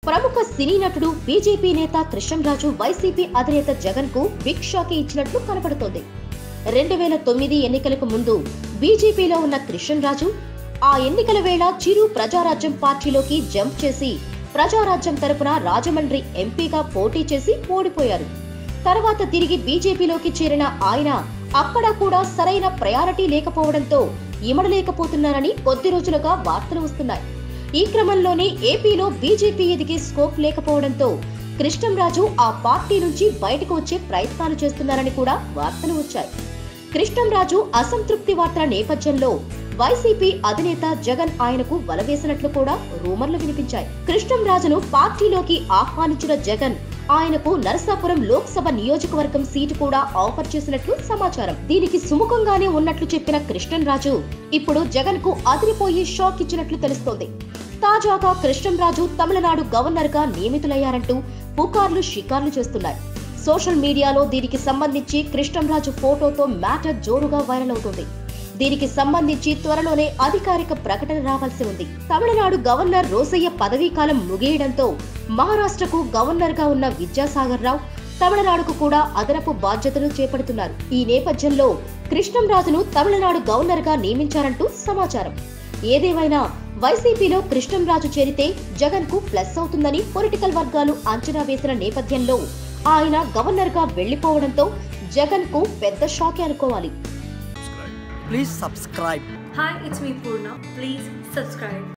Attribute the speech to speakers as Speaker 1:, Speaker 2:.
Speaker 1: ప్రముఖ సినీ నటుడు బీజేపీ నేత కృష్ణంరాజు వైసీపీ అధినేత జగన్ కు బిగ్ షాక్ ఇచ్చినట్లు కనపడుతోంది రెండు వేల తొమ్మిది ఎన్నికలకు ముందు బీజేపీలో ఉన్న కృష్ణంరాజు ఆ ఎన్నికల వేళ చిరు ప్రజారాజ్యం పార్టీలోకి జంప్ చేసి ప్రజారాజ్యం తరపున రాజమండ్రి ఎంపీగా పోటీ చేసి ఓడిపోయారు తర్వాత తిరిగి బీజేపీలోకి చేరిన ఆయన అక్కడ కూడా సరైన ప్రయారిటీ లేకపోవడంతో ఇమడలేకపోతున్నారని కొద్ది రోజులుగా వార్తలు వస్తున్నాయి ఈ క్రమంలోనే ఏపీలో బీజేపీ ఎదిగే స్కోప్ లేకపోవడంతో కృష్ణంరాజు ఆ పార్టీ నుంచి బయటకు వచ్చే ప్రయత్నాలు చేస్తున్నారని కూడా వార్తలు వచ్చాయి కృష్ణంరాజు అసంతృప్తి వార్తల నేపథ్యంలో వైసీపీ అధినేత జగన్ ఆయనకు వలవేసినట్లు కూడా రూమర్లు వినిపించాయి కృష్ణంరాజును పార్టీలోకి ఆహ్వానించిన జగన్ ఆయనకు నరసాపురం లోక్సభ నియోజకవర్గం సీటు కూడా ఆఫర్ చేసినట్లు సమాచారం దీనికి సుముఖంగానే ఉన్నట్లు చెప్పిన కృష్ణంరాజు ఇప్పుడు జగన్ కు అదిరిపోయి షాక్ ఇచ్చినట్లు తెలుస్తోంది తాజాగా కృష్ణంరాజు తమిళనాడు గవర్నర్ గా నియమితులయ్యారంటూ పుకార్లు షికార్లు చేస్తున్నాయి సోషల్ మీడియాలో దీనికి సంబంధించి కృష్ణంరాజు ఫోటోతో మ్యాటర్ జోరుగా వైరల్ అవుతుంది దీనికి సంబంధించి త్వరలోనే అధికారిక ప్రకటన రావాల్సి ఉంది తమిళనాడు గవర్నర్ రోసయ్య పదవీ కాలం ముగియడంతో మహారాష్ట్రకు గవర్నర్ గా ఉన్న విద్యాసాగర్ రావు తమిళనాడుకు కూడా అదనపు బాధ్యతలు చేపడుతున్నారు ఈ నేపథ్యంలో కృష్ణంరాజును తమిళనాడు గవర్నర్ గా నియమించారంటూ సమాచారం ఏదేమైనా వైసీపీలో కృష్ణంరాజు చేరితే జగన్ కు ప్లస్ అవుతుందని పొలిటికల్ వర్గాలు అంచనా వేసిన నేపథ్యంలో ఆయన గవర్నర్ గా వెళ్లిపోవడంతో జగన్ కు పెద్ద షాకే అనుకోవాలి
Speaker 2: Please subscribe.
Speaker 3: Hi, it's me Purna. Please subscribe.